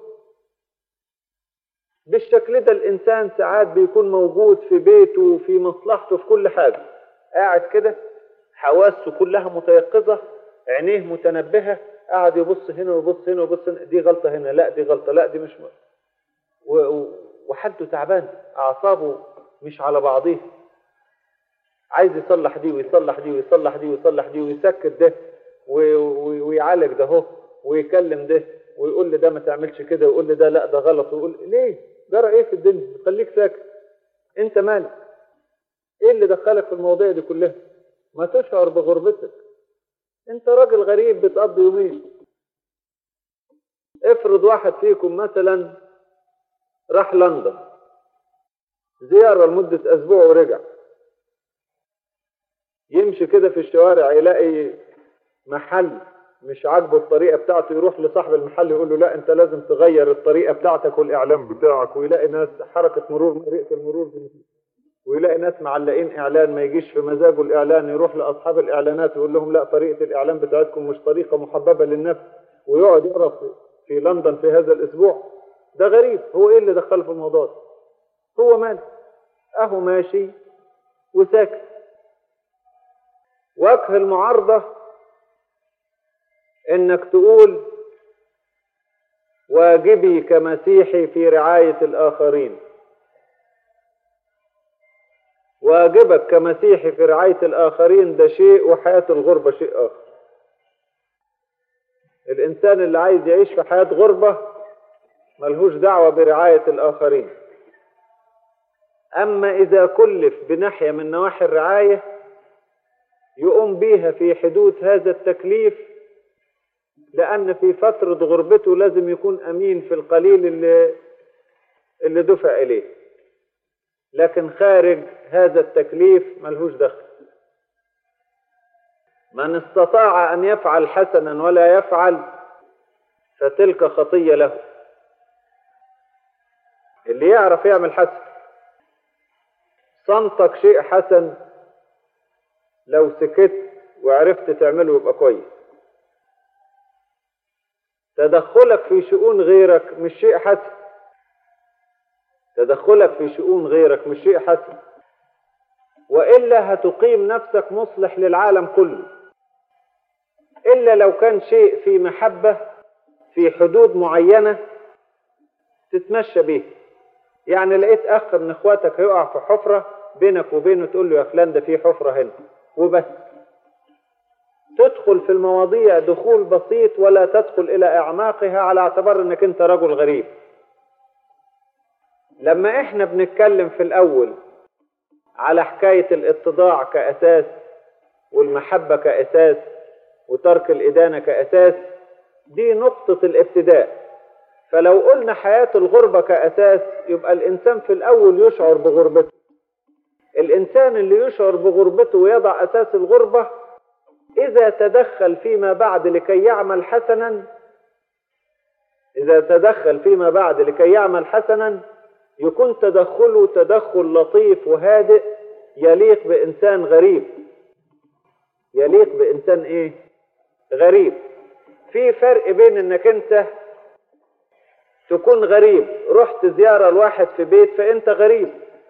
بالشكل ده الانسان ساعات بيكون موجود في بيته في مصلحته في كل حاجه قاعد كده حواسه كلها متيقظه عينيه متنبهه قاعد يبص هنا ويبص هنا ويبص هنا دي غلطه هنا لا دي غلطه لا دي مش م... و... و... وحالته تعبان اعصابه مش على بعضيها عايز يصلح دي ويصلح دي ويصلح دي ويصلح دي ويسكت ده و... و... ويعالج ده اهو ويكلم ده ويقول لي ده ما تعملش كده ويقول لي ده لا ده غلط ويقول ليه جرى ايه في الدنيا خليك ساكت انت مالك ايه اللي دخلك في المواضيع دي كلها ما تشعر بغربتك انت راجل غريب بتقضي يومين افرض واحد فيكم مثلا راح لندن زيارة لمدة أسبوع ورجع يمشي كده في الشوارع يلاقي محل مش عاجبه الطريقة بتاعته يروح لصاحب المحل يقول له لا انت لازم تغير الطريقة بتاعتك والاعلام بتاعك ويلاقي ناس حركة مرور طريقة المرور ويلاقي ناس معلقين اعلان ما يجيش في مزاجه الاعلان يروح لاصحاب الاعلانات ويقول لهم لا طريقة الاعلان بتاعتكم مش طريقة محببة للنفس ويقعد يقرا في, في لندن في هذا الاسبوع ده غريب هو ايه اللي دخله في الموضوع ده هو مال اهو ماشي وساكت وجه المعارضة انك تقول واجبي كمسيحي في رعاية الاخرين واجبك كمسيحي في رعاية الاخرين ده شيء وحياة الغربة شيء اخر الانسان اللي عايز يعيش في حياة غربة ملهوش دعوة برعاية الاخرين اما اذا كلف بناحية من نواحي الرعاية يقوم بيها في حدود هذا التكليف لأن في فترة غربته لازم يكون أمين في القليل اللي, اللي دفع إليه لكن خارج هذا التكليف ملهوش دخل من استطاع أن يفعل حسنا ولا يفعل فتلك خطية له اللي يعرف يعمل حسن صمتك شيء حسن لو سكت وعرفت تعمله يبقى كويس تدخلك في شؤون غيرك مش شيء حسن تدخلك في شؤون غيرك مش شيء حسن وإلا هتقيم نفسك مصلح للعالم كله إلا لو كان شيء في محبة في حدود معينة تتمشى به يعني لقيت أخ من إخواتك هيقع في حفرة بينك وبينه تقول له يا فلان ده في حفرة هنا وبس تدخل في المواضيع دخول بسيط ولا تدخل إلى أعماقها على اعتبار أنك أنت رجل غريب لما إحنا بنتكلم في الأول على حكاية الاتضاع كأساس والمحبة كأساس وترك الإدانة كأساس دي نقطة الابتداء فلو قلنا حياة الغربة كأساس يبقى الإنسان في الأول يشعر بغربته الإنسان اللي يشعر بغربته ويضع أساس الغربة إذا تدخل فيما بعد لكي يعمل حسنا إذا تدخل فيما بعد لكي يعمل حسنا يكون تدخله تدخل لطيف وهادئ يليق بإنسان غريب يليق بإنسان إيه؟ غريب في فرق بين إنك أنت تكون غريب رحت زيارة لواحد في بيت فأنت غريب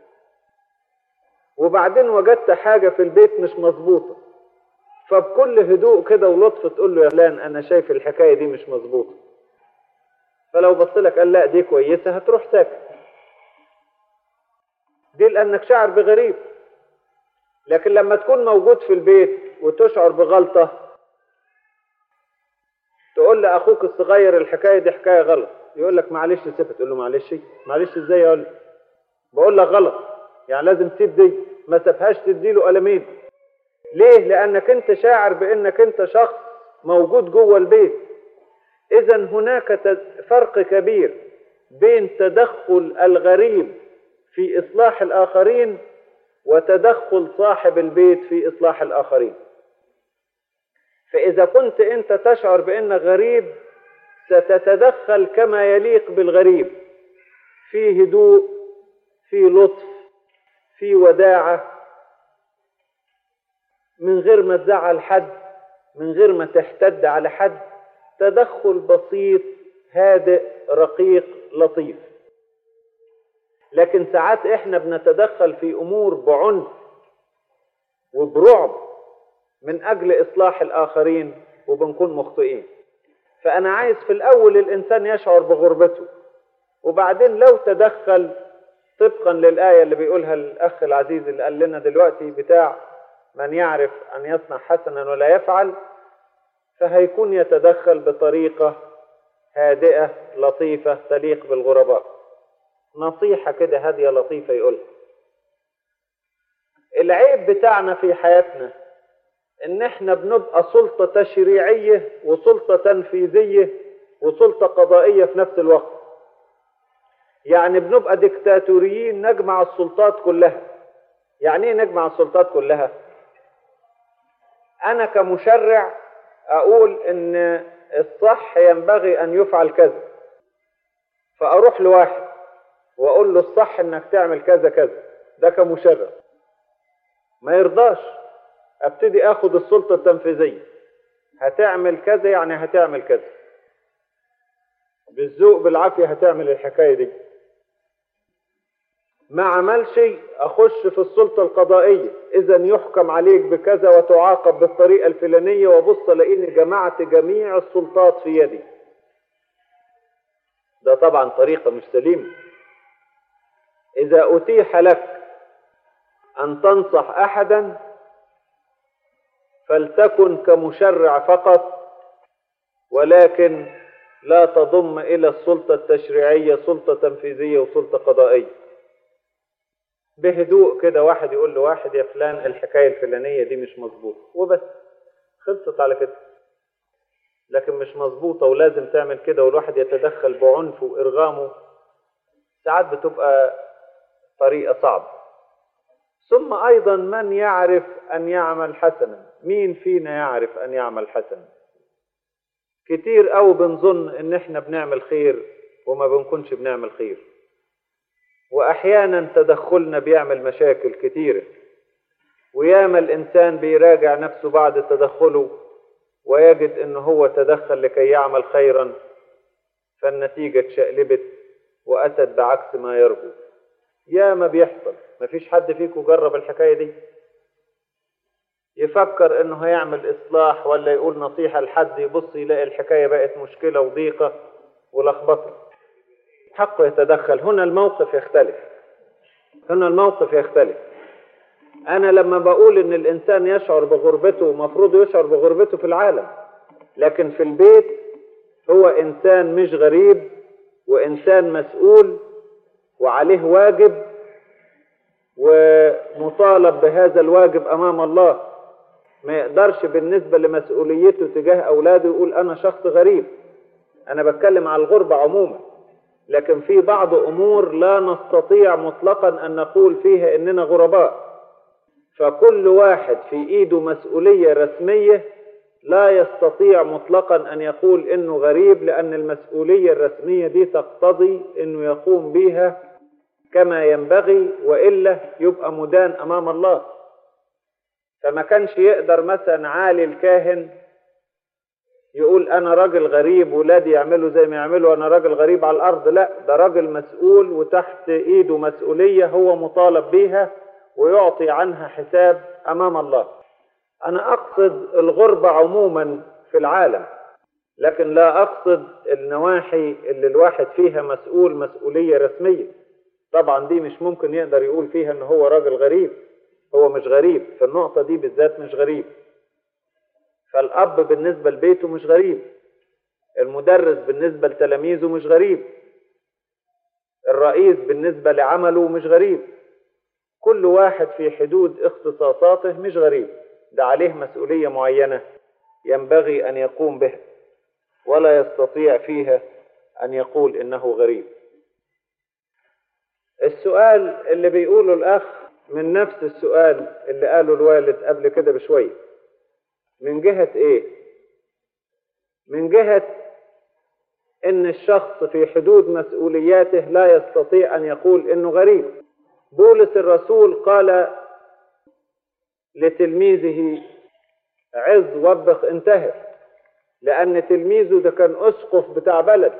وبعدين وجدت حاجة في البيت مش مظبوطة فبكل هدوء كده ولطف تقول له يا فلان أنا شايف الحكاية دي مش مظبوطة فلو بص لك قال لا دي كويسة هتروح ساكت دي لأنك شعر بغريب لكن لما تكون موجود في البيت وتشعر بغلطة تقول لأخوك الصغير الحكاية دي حكاية غلط يقول لك معلش سيبها تقول له معلش معلش ازاي اقول لك بقول لك غلط يعني لازم تسيب دي ما سابهاش تديله قلمين ليه لانك انت شاعر بانك انت شخص موجود جوه البيت اذا هناك فرق كبير بين تدخل الغريب في اصلاح الاخرين وتدخل صاحب البيت في اصلاح الاخرين فاذا كنت انت تشعر بانك غريب ستتدخل كما يليق بالغريب في هدوء في لطف في وداعة من غير ما تزعل حد من غير ما تحتد على حد تدخل بسيط هادئ رقيق لطيف لكن ساعات احنا بنتدخل في امور بعنف وبرعب من اجل اصلاح الاخرين وبنكون مخطئين فأنا عايز في الأول الإنسان يشعر بغربته وبعدين لو تدخل طبقا للآية اللي بيقولها الأخ العزيز اللي قال لنا دلوقتي بتاع من يعرف أن يصنع حسنا ولا يفعل فهيكون يتدخل بطريقة هادئة لطيفة تليق بالغرباء نصيحة كده هادية لطيفة يقولها العيب بتاعنا في حياتنا ان احنا بنبقى سلطة تشريعية وسلطة تنفيذية وسلطة قضائية في نفس الوقت يعني بنبقى ديكتاتوريين نجمع السلطات كلها يعني ايه نجمع السلطات كلها انا كمشرع اقول ان الصح ينبغي ان يفعل كذا فاروح لواحد واقول له الصح انك تعمل كذا كذا ده كمشرع ما يرضاش ابتدي اخد السلطة التنفيذية هتعمل كذا يعني هتعمل كذا بالذوق بالعافية هتعمل الحكاية دي ما عملش اخش في السلطة القضائية اذا يحكم عليك بكذا وتعاقب بالطريقة الفلانية وبص لاني جمعت جميع السلطات في يدي ده طبعا طريقة مش سليمة اذا اتيح لك ان تنصح احدا فلتكن كمشرع فقط ولكن لا تضم الى السلطه التشريعيه سلطه تنفيذيه وسلطه قضائيه بهدوء كده واحد يقول لواحد يا فلان الحكايه الفلانيه دي مش مظبوطه وبس خلصت على كده لكن مش مظبوطه ولازم تعمل كده والواحد يتدخل بعنف وارغامه ساعات بتبقى طريقه صعبه ثم ايضا من يعرف ان يعمل حسنا مين فينا يعرف ان يعمل حسنا كتير قوي بنظن ان احنا بنعمل خير وما بنكونش بنعمل خير واحيانا تدخلنا بيعمل مشاكل كتيره وياما الانسان بيراجع نفسه بعد تدخله ويجد ان هو تدخل لكي يعمل خيرا فالنتيجة اتشقلبت وأتت بعكس ما يرجو يا ما بيحصل مفيش حد فيكم جرب الحكاية دي يفكر انه هيعمل اصلاح ولا يقول نصيحة لحد يبص يلاقي الحكاية بقت مشكلة وضيقة ولخبطة حقه يتدخل هنا الموقف يختلف هنا الموقف يختلف انا لما بقول ان الانسان يشعر بغربته مفروض يشعر بغربته في العالم لكن في البيت هو انسان مش غريب وانسان مسؤول وعليه واجب ومطالب بهذا الواجب امام الله ما يقدرش بالنسبه لمسؤوليته تجاه اولاده يقول انا شخص غريب انا بتكلم على الغربه عموما لكن في بعض امور لا نستطيع مطلقا ان نقول فيها اننا غرباء فكل واحد في ايده مسؤوليه رسميه لا يستطيع مطلقا ان يقول انه غريب لان المسؤوليه الرسميه دي تقتضي انه يقوم بها كما ينبغي والا يبقى مدان امام الله فما كانش يقدر مثلا عالي الكاهن يقول انا راجل غريب ولادي يعملوا زي ما يعملوا انا راجل غريب على الارض لا ده راجل مسؤول وتحت ايده مسؤوليه هو مطالب بيها ويعطي عنها حساب امام الله انا اقصد الغربه عموما في العالم لكن لا اقصد النواحي اللي الواحد فيها مسؤول مسؤوليه رسميه طبعا دي مش ممكن يقدر يقول فيها ان هو راجل غريب هو مش غريب في النقطه دي بالذات مش غريب فالاب بالنسبه لبيته مش غريب المدرس بالنسبه لتلاميذه مش غريب الرئيس بالنسبه لعمله مش غريب كل واحد في حدود اختصاصاته مش غريب ده عليه مسؤوليه معينه ينبغي ان يقوم بها ولا يستطيع فيها ان يقول انه غريب السؤال اللي بيقوله الاخ من نفس السؤال اللي قاله الوالد قبل كده بشويه من جهه ايه من جهه ان الشخص في حدود مسؤولياته لا يستطيع ان يقول انه غريب بولس الرسول قال لتلميذه عز وبخ انتهر لان تلميذه ده كان اسقف بتاع بلد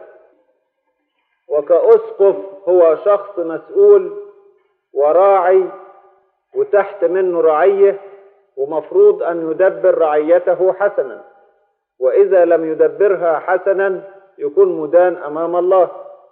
وكاسقف هو شخص مسؤول وراعي وتحت منه رعيه ومفروض ان يدبر رعيته حسنا واذا لم يدبرها حسنا يكون مدان امام الله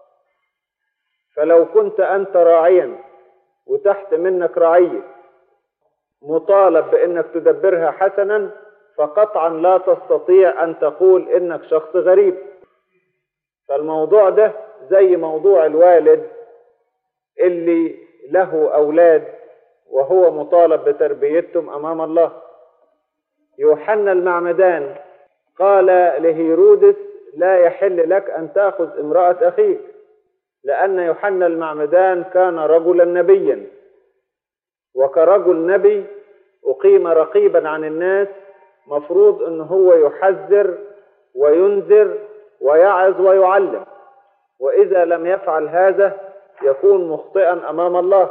فلو كنت انت راعيا وتحت منك رعيه مطالب بانك تدبرها حسنا فقطعا لا تستطيع ان تقول انك شخص غريب فالموضوع ده زي موضوع الوالد اللي له اولاد وهو مطالب بتربيتهم امام الله يوحنا المعمدان قال لهيرودس لا يحل لك ان تاخذ امراه اخيك لان يوحنا المعمدان كان رجلا نبيا وكرجل نبي اقيم رقيبا عن الناس مفروض ان هو يحذر وينذر ويعظ ويعلم واذا لم يفعل هذا يكون مخطئا امام الله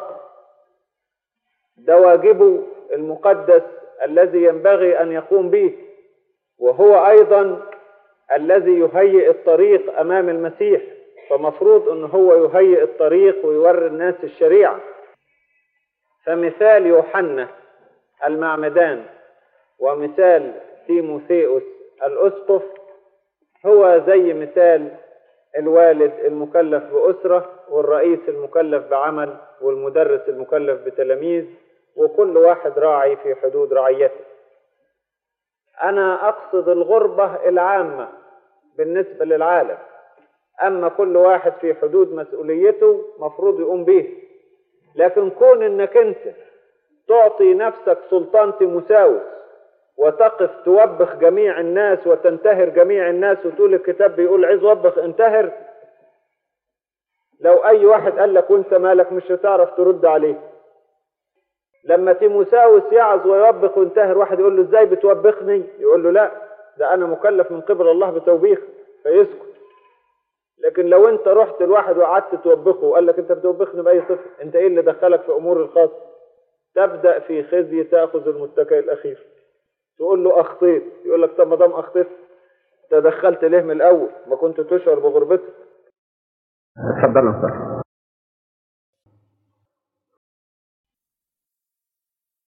ده واجبه المقدس الذي ينبغي ان يقوم به وهو ايضا الذي يهيئ الطريق امام المسيح فمفروض ان هو يهيئ الطريق ويوري الناس الشريعه فمثال يوحنا المعمدان ومثال تيموثيوس الاسقف هو زي مثال الوالد المكلف باسره والرئيس المكلف بعمل والمدرس المكلف بتلاميذ وكل واحد راعي في حدود رعيته انا اقصد الغربه العامه بالنسبه للعالم اما كل واحد في حدود مسؤوليته مفروض يقوم به لكن كون انك انت تعطي نفسك سلطان تيموساوس وتقف توبخ جميع الناس وتنتهر جميع الناس وتقول الكتاب بيقول عايز وبخ انتهر لو اي واحد قال لك وانت مالك مش هتعرف ترد عليه لما تيموساوس يعظ ويوبخ وينتهر واحد يقول له ازاي بتوبخني يقول له لا ده انا مكلف من قبل الله بتوبيخ فيسكت لكن لو انت رحت لواحد وقعدت توبخه وقال لك انت بتوبخني باي صفه انت ايه اللي دخلك في امور الخاصه تبدا في خزي تاخذ المتكئ الاخير تقول له اخطيت يقول لك طب ما دام اخطيت تدخلت ليه من الاول ما كنت تشعر بغربتك اتفضل استاذ